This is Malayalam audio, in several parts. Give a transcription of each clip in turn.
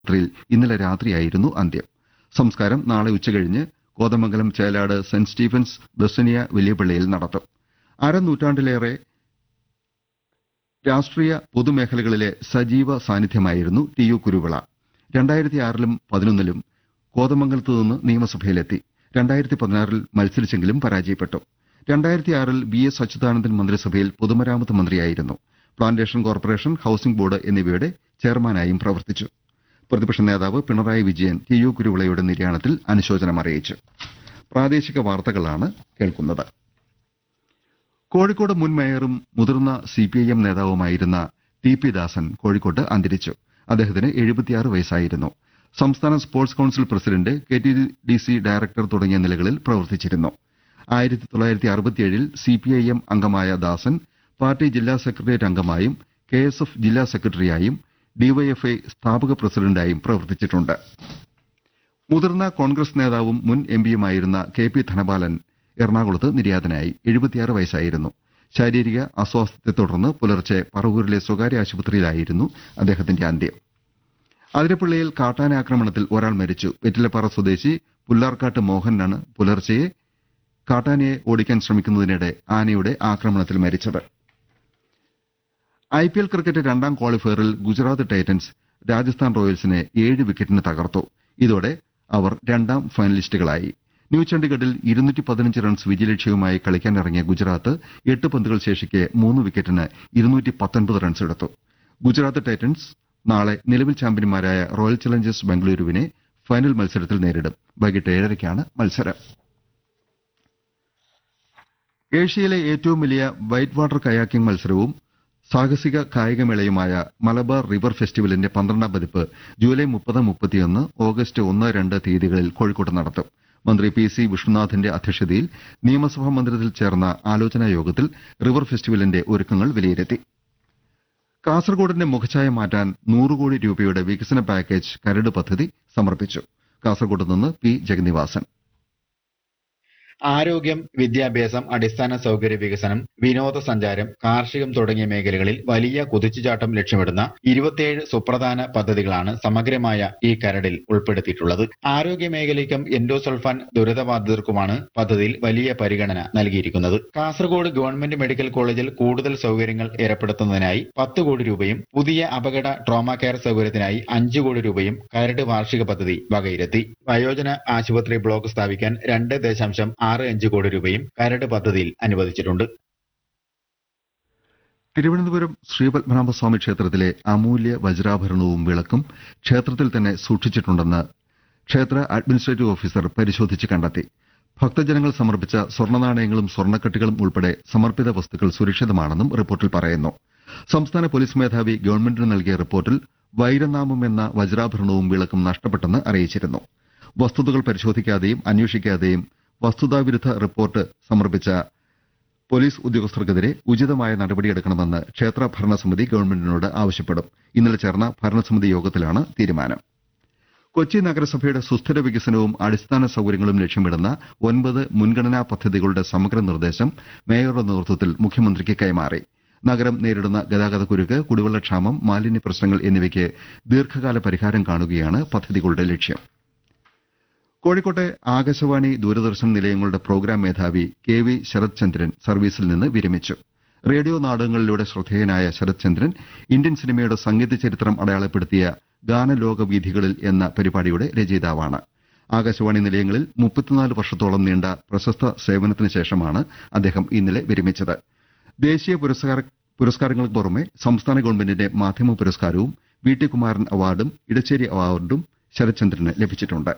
ആശുപത്രിയിൽ ഇന്നലെ രാത്രിയായിരുന്നു അന്ത്യം സംസ്കാരം നാളെ ഉച്ചകഴിഞ്ഞ് കോതമംഗലം ചേലാട് സെന്റ് സ്റ്റീഫൻസ് ബസനിയ വലിയപള്ളിയിൽ നടത്തും അരനൂറ്റാണ്ടിലേറെ രാഷ്ട്രീയ പൊതുമേഖലകളിലെ സജീവ സാന്നിധ്യമായിരുന്നു ടി യു കുരുവിള രണ്ടായിരത്തിയാറിലും പതിനൊന്നിലും കോതമംഗലത്ത് നിന്ന് നിയമസഭയിലെത്തി രണ്ടായിരത്തി പതിനാറിൽ മത്സരിച്ചെങ്കിലും പരാജയപ്പെട്ടു രണ്ടായിരത്തിയാറിൽ വി എസ് അച്യുതാനന്ദൻ മന്ത്രിസഭയിൽ പൊതുമരാമത്ത് മന്ത്രിയായിരുന്നു പ്ലാന്റേഷൻ കോർപ്പറേഷൻ ഹൌസിംഗ് ബോർഡ് എന്നിവയുടെ ചെയർമാനായും പ്രവർത്തിച്ചു പ്രതിപക്ഷ നേതാവ് പിണറായി വിജയൻ ടി യു കുരുവിളയുടെ നിര്യാണത്തിൽ അനുശോചനം അറിയിച്ചു പ്രാദേശിക വാർത്തകളാണ് കേൾക്കുന്നത് കോഴിക്കോട് മുൻ മേയറും മുതിർന്ന സിപിഐഎം നേതാവുമായിരുന്ന ടി പി ദാസൻ കോഴിക്കോട്ട് അന്തരിച്ചു അദ്ദേഹത്തിന് എഴുപത്തിയാറ് വയസ്സായിരുന്നു സംസ്ഥാന sports council president K T D C director തുടങ്ങിയ നിലകളിൽ പ്രവർത്തിച്ചിരുന്നു ആയിരത്തി തൊള്ളായിരത്തി അറുപത്തിയേഴിൽ സിപിഐഎം അംഗമായ ദാസൻ പാർട്ടി ജില്ലാ സെക്രട്ടേറിയറ്റ് അംഗമായും കെ എസ് എഫ് ജില്ലാ സെക്രട്ടറിയായും ഡിവൈഎഫ്ഐ സ്ഥാപക പ്രസിഡന്റായും പ്രവർത്തിച്ചിട്ടുണ്ട് മുതിർന്ന കോൺഗ്രസ് നേതാവും മുൻ എംപിയുമായിരുന്ന കെ പി ധനപാലൻ എറണാകുളത്ത് നിര്യാതനായി എഴുപത്തിയാറ് വയസ്സായിരുന്നു ശാരീരിക അസ്വാസ്ഥ്യത്തെ തുടർന്ന് പുലർച്ചെ പറവൂരിലെ സ്വകാര്യ ആശുപത്രിയിലായിരുന്നു അദ്ദേഹത്തിന്റെ അന്ത്യം അതിരപ്പള്ളിയിൽ കാട്ടാന ആക്രമണത്തിൽ ഒരാൾ മരിച്ചു വെറ്റിലപ്പാറ സ്വദേശി പുല്ലാർക്കാട്ട് മോഹനാണ് പുലർച്ചെ കാട്ടാനയെ ഓടിക്കാൻ ശ്രമിക്കുന്നതിനിടെ ആനയുടെ ആക്രമണത്തിൽ മരിച്ചത് ഐപിഎൽ ക്രിക്കറ്റ് രണ്ടാം ക്വാളിഫയറിൽ ഗുജറാത്ത് ടൈറ്റൻസ് രാജസ്ഥാൻ റോയൽസിനെ ഏഴ് വിക്കറ്റിന് തകർത്തു ഇതോടെ അവർ രണ്ടാം ഫൈനലിസ്റ്റുകളായി ന്യൂ ചണ്ഡിഗഡിൽ ഇരുന്നൂറ്റി പതിനഞ്ച് റൺസ് വിജയലക്ഷ്യവുമായി കളിക്കാനിറങ്ങിയ ഗുജറാത്ത് എട്ട് പന്തുകൾ ശേഷിക്കെ മൂന്ന് വിക്കറ്റിന് ഇരുന്നൂറ്റി പത്തൊൻപത് റൺസ് എടുത്തു ഗുജറാത്ത് ടൈറ്റൻസ് നാളെ നിലവിൽ ചാമ്പ്യന്മാരായ റോയൽ ചലഞ്ചേഴ്സ് ബംഗളൂരുവിനെ ഫൈനൽ മത്സരത്തിൽ നേരിടും വൈകിട്ട് ഏഴരയ്ക്കാണ് മത്സരം ഏഷ്യയിലെ ഏറ്റവും വലിയ വൈറ്റ് വാട്ടർ കയാക്കിംഗ് മത്സരവും സാഹസിക കായികമേളയുമായ മലബാർ റിവർ ഫെസ്റ്റിവലിന്റെ പന്ത്രണ്ടാം പതിപ്പ് ജൂലൈ മുപ്പത് മുപ്പത്തിയൊന്ന് ഓഗസ്റ്റ് ഒന്ന് രണ്ട് തീയതികളിൽ കോഴിക്കോട്ട് നടത്തും മന്ത്രി പി സി വിഷ്ണുനാഥിന്റെ അധ്യക്ഷതയിൽ നിയമസഭാ മന്ദിരത്തിൽ ചേർന്ന ആലോചനാ യോഗത്തിൽ റിവർ ഫെസ്റ്റിവലിന്റെ ഒരുക്കങ്ങൾ വിലയിരുത്തി കാസർകോടിന്റെ മുഖഛായ മാറ്റാൻ നൂറ് കോടി രൂപയുടെ വികസന പാക്കേജ് കരട് പദ്ധതി സമർപ്പിച്ചു കാസർകോട്ട് നിന്ന് പി ജഗന്നിവാസൻ ആരോഗ്യം വിദ്യാഭ്യാസം അടിസ്ഥാന സൗകര്യ വികസനം വിനോദസഞ്ചാരം കാർഷികം തുടങ്ങിയ മേഖലകളിൽ വലിയ കുതിച്ചുചാട്ടം ലക്ഷ്യമിടുന്ന ഇരുപത്തിയേഴ് സുപ്രധാന പദ്ധതികളാണ് സമഗ്രമായ ഈ കരടിൽ ഉൾപ്പെടുത്തിയിട്ടുള്ളത് ആരോഗ്യ മേഖലയ്ക്കും എൻഡോസൾഫാൻ ദുരിതബാധിതർക്കുമാണ് പദ്ധതിയിൽ വലിയ പരിഗണന നൽകിയിരിക്കുന്നത് കാസർഗോഡ് ഗവൺമെന്റ് മെഡിക്കൽ കോളേജിൽ കൂടുതൽ സൗകര്യങ്ങൾ ഏർപ്പെടുത്തുന്നതിനായി പത്ത് കോടി രൂപയും പുതിയ അപകട ട്രോമ കെയർ സൗകര്യത്തിനായി അഞ്ചു കോടി രൂപയും കരട് വാർഷിക പദ്ധതി വകയിരുത്തി വയോജന ആശുപത്രി ബ്ലോക്ക് സ്ഥാപിക്കാൻ രണ്ട് ദശാംശം ആറ് അഞ്ച് കോടി രൂപയും കരട് പദ്ധതിയിൽ അനുവദിച്ചിട്ടുണ്ട് തിരുവനന്തപുരം ശ്രീപത്മനാഭസ്വാമി ക്ഷേത്രത്തിലെ അമൂല്യ വജ്രാഭരണവും വിളക്കും ക്ഷേത്രത്തിൽ തന്നെ സൂക്ഷിച്ചിട്ടുണ്ടെന്ന് ക്ഷേത്ര അഡ്മിനിസ്ട്രേറ്റീവ് ഓഫീസർ പരിശോധിച്ച് കണ്ടെത്തി ഭക്തജനങ്ങൾ സമർപ്പിച്ച സ്വർണ്ണനാണയങ്ങളും സ്വർണ്ണക്കെട്ടുകളും ഉൾപ്പെടെ സമർപ്പിത വസ്തുക്കൾ സുരക്ഷിതമാണെന്നും റിപ്പോർട്ടിൽ പറയുന്നു സംസ്ഥാന പോലീസ് മേധാവി ഗവൺമെന്റിന് നൽകിയ റിപ്പോർട്ടിൽ വൈരനാമം എന്ന വജ്രാഭരണവും വിളക്കും നഷ്ടപ്പെട്ടെന്ന് അറിയിച്ചിരുന്നു വസ്തുതകൾ പരിശോധിക്കാതെയും അന്വേഷിക്കാതെയും വസ്തുതാവിരുദ്ധ റിപ്പോർട്ട് സമർപ്പിച്ച പോലീസ് ഉദ്യോഗസ്ഥർക്കെതിരെ ഉചിതമായ നടപടിയെടുക്കണമെന്ന് ക്ഷേത്ര ഭരണസമിതി ഗവൺമെന്റിനോട് ആവശ്യപ്പെടും ഇന്നലെ ചേർന്ന ഭരണസമിതി യോഗത്തിലാണ് തീരുമാനം കൊച്ചി നഗരസഭയുടെ സുസ്ഥിര വികസനവും അടിസ്ഥാന സൌകര്യങ്ങളും ലക്ഷ്യമിടുന്ന ഒൻപത് മുൻഗണനാ പദ്ധതികളുടെ സമഗ്ര നിർദ്ദേശം മേയറുടെ നേതൃത്വത്തിൽ മുഖ്യമന്ത്രിക്ക് കൈമാറി നഗരം നേരിടുന്ന ഗതാഗതക്കുരുക്ക് കുടിവെള്ളക്ഷാമം മാലിന്യ പ്രശ്നങ്ങൾ എന്നിവയ്ക്ക് ദീർഘകാല പരിഹാരം കാണുകയാണ് പദ്ധതികളുടെ ലക്ഷ്യം കോഴിക്കോട്ടെ ആകാശവാണി ദൂരദർശൻ നിലയങ്ങളുടെ പ്രോഗ്രാം മേധാവി കെ വി ശരത് ചന്ദ്രൻ സർവീസിൽ നിന്ന് വിരമിച്ചു റേഡിയോ നാടകങ്ങളിലൂടെ ശ്രദ്ധേയനായ ശരത് ചന്ദ്രൻ ഇന്ത്യൻ സിനിമയുടെ സംഗീത ചരിത്രം അടയാളപ്പെടുത്തിയ ഗാനലോക വീഥികളിൽ എന്ന പരിപാടിയുടെ രചയിതാവാണ് ആകാശവാണി നിലയങ്ങളിൽ മുപ്പത്തിനാല് വർഷത്തോളം നീണ്ട പ്രശസ്ത സേവനത്തിന് ശേഷമാണ് അദ്ദേഹം ഇന്നലെ വിരമിച്ചത് ദേശീയ പുരസ്കാര പുരസ്കാരങ്ങൾക്ക് പുറമെ സംസ്ഥാന ഗവൺമെന്റിന്റെ മാധ്യമ പുരസ്കാരവും വി ടി കുമാരൻ അവാർഡും ഇടച്ചേരി അവാർഡും ശരത്ചന്ദ്രന് ലഭിച്ചിട്ടുണ്ട്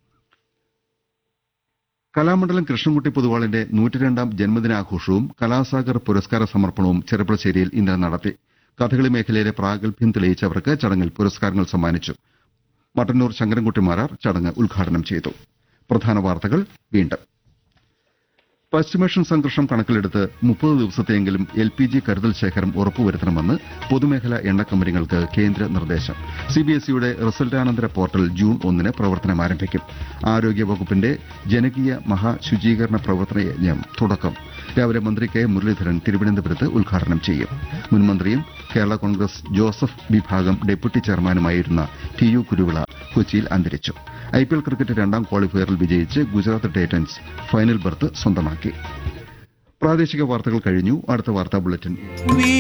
കലാമണ്ഡലം കൃഷ്ണൻകുട്ടി പൊതുവാളിന്റെ നൂറ്റിരണ്ടാം ജന്മദിനാഘോഷവും കലാസാഗർ പുരസ്കാര സമർപ്പണവും ചെറുപ്പളശ്ശേരിയിൽ ഇന്നലെ നടത്തി കഥകളി മേഖലയിലെ പ്രാഗൽഭ്യം തെളിയിച്ചവർക്ക് ചടങ്ങിൽ പുരസ്കാരങ്ങൾ സമ്മാനിച്ചു മട്ടന്നൂർ ശങ്കരൻകുട്ടി മാരാർ ചടങ്ങ് ഉദ്ഘാടനം ചെയ്തു പ്രധാന വാർത്തകൾ വീണ്ടും പശ്ചിമേഷ്യൻ സംഘർഷം കണക്കിലെടുത്ത് മുപ്പത് ദിവസത്തെയെങ്കിലും എൽ പി ജി കരുതൽ ശേഖരം ഉറപ്പുവരുത്തണമെന്ന് പൊതുമേഖലാ എണ്ണ കമ്പനികൾക്ക് കേന്ദ്ര നിർദ്ദേശം സിബിഎസ്ഇയുടെ റിസൾട്ടാനന്തര പോർട്ടൽ ജൂൺ ഒന്നിന് പ്രവർത്തനം ആരംഭിക്കും ആരോഗ്യ വകുപ്പിന്റെ ജനകീയ മഹാശുചീകരണ പ്രവർത്തന യജ്ഞം തുടക്കം രാവിലെ മന്ത്രി കെ മുരളീധരൻ തിരുവനന്തപുരത്ത് ഉദ്ഘാടനം ചെയ്യും മുൻമന്ത്രിയും കേരള കോൺഗ്രസ് ജോസഫ് വിഭാഗം ഡെപ്യൂട്ടി ചെയർമാനുമായിരുന്ന ടി യു കുരുവിള കൊച്ചിയിൽ അന്തരിച്ചു ഐപിഎൽ ക്രിക്കറ്റ് രണ്ടാം ക്വാളിഫയറിൽ വിജയിച്ച് ഗുജറാത്ത് ടൈറ്റൻസ് ഫൈനൽ ബർത്ത് സ്വന്തമാക്കി പ്രാദേശിക വാർത്തകൾ കഴിഞ്ഞു അടുത്ത വാർത്താ ബുള്ളറ്റിൻ